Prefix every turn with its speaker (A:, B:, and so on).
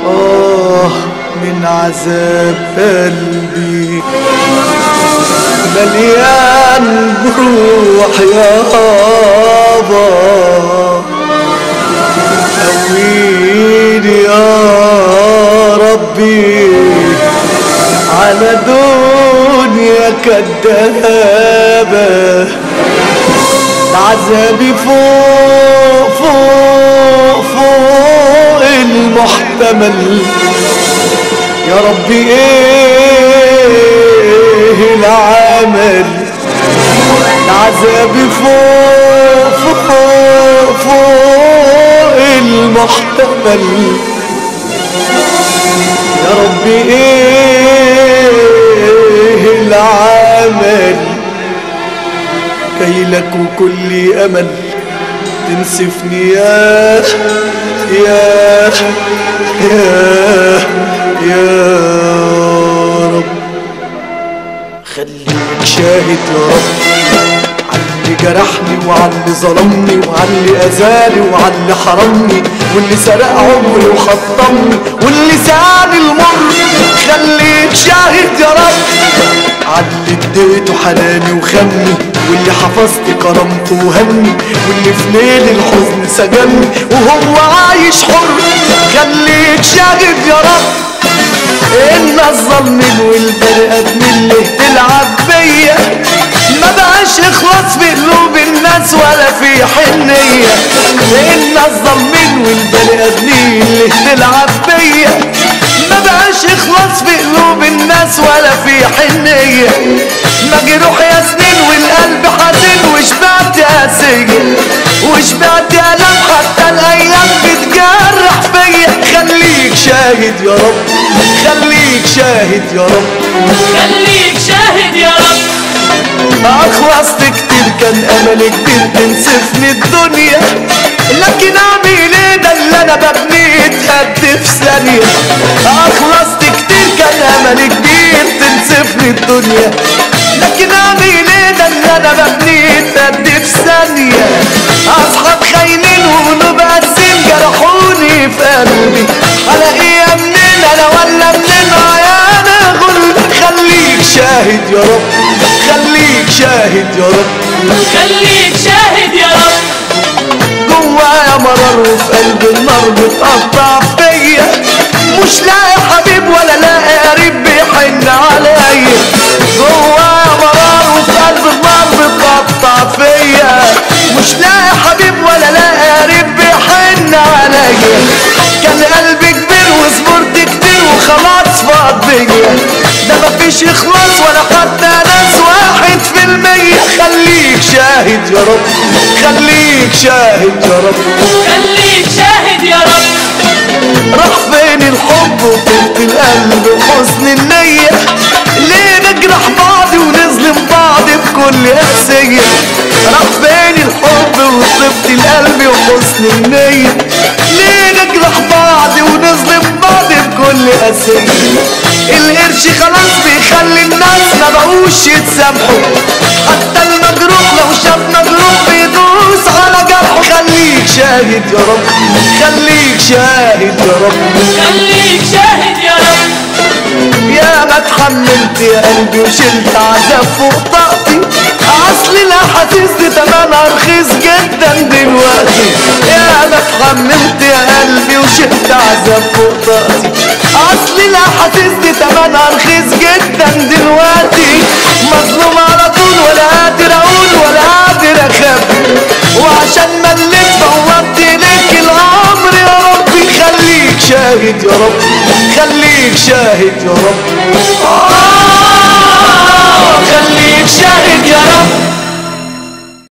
A: آه من عذاب قلبي مليان بروح يابا قويني يا ربي على دنيا كدابة عذابي فوق فوق فوق المحتمل يا ربي ايه العمل عذابي فوق فوق فوق المحتمل يا ربي ايه العمل كي لك كل امل تنسفني يا يا يا يا رب خليك شاهد يا رب عاللي جرحني وعاللي ظلمني وعاللي اذاني وعاللي حرمني واللي سرق عمري وخطمني واللي ساني المر خليك شاهد يا رب عاللي اديته حناني وخمني واللي حفظت كرامته وهمني واللي في ليل الحزن سجني وهو عايش حر خليك شاهد يا رب ان الظالمين والبني ادمين اللي تلعب بيا ما بقاش اخلاص في قلوب الناس ولا في حنية ان الظالمين والبني ادمين اللي تلعب بيا ما بقاش اخلاص في قلوب الناس ولا في حنية مجروح يا سنين والقلب حزين وشبعت يا سجن وشبعت يا لم حتى الايام بتجرح فيا خليك شاهد يا رب خليك شاهد يا رب
B: خليك شاهد يا رب
A: أخلصت كتير كان أمل كبير تنسفني الدنيا لكن أعمل إيه ده اللي أنا ببنيه اتهد في ثانية أخلصت كتير كان أمل كبير تنسفني الدنيا لكن أعمل إيه ده اللي أنا ببنيه اتهد في ثانية أصحاب خاينين وقلوب قاسين جرحوني في قلبي هلاقيها منين أنا ولا منين يا أنا غل خليك شاهد يا رب خليك شاهد يا رب
B: خليك شاهد يا رب
A: جوايا مرار وفي قلبي النار بتقطع فيا مش لاقي حبيب ولا لاقي قريب بيحن عليا جوايا مرار وفي قلبي النار بتقطع فيا مش لاقي حبيب ولا لاقي قريب بيحن عليا كان قلبي كبير وصبرت كتير وخلاص فاض بيا ده مفيش اخلاص ولا حتى ناس واحد في المية خليك شاهد يا رب خليك شاهد يا رب
B: خليك شاهد يا رب
A: راح فين الحب وطيبة القلب وحسن النية ليه نجرح بعض ونظلم بعض بكل قاسية راح فين الحب وطيبة القلب وحسن النية ليه نجرح بعض ونظلم بعض بكل قاسية القرش خلاص بيخلي الناس ما بقوش يتسامحوا حتى المجروح لو شاف مجروح بيدوس على جرحه خليك شاهد يا رب خليك شاهد يا رب
B: خليك شاهد يا رب
A: يا ما اتحملت يا قلبي وشلت عذاب فوق طاقتي اصل الاحاسيس دي تمنها رخيص جدا دلوقتي يا ما اتحملت يا قلبي وشلت عذاب فوق طاقتي اصل الاحاسيس دي تمنها رخيص جدا دلوقتي مظلوم على طول ولا قادر اقول ولا قادر اخبي وعشان مليت فوضت ليك الامر يا ربي خليك شاهد يا رب خليك شاهد يا رب آه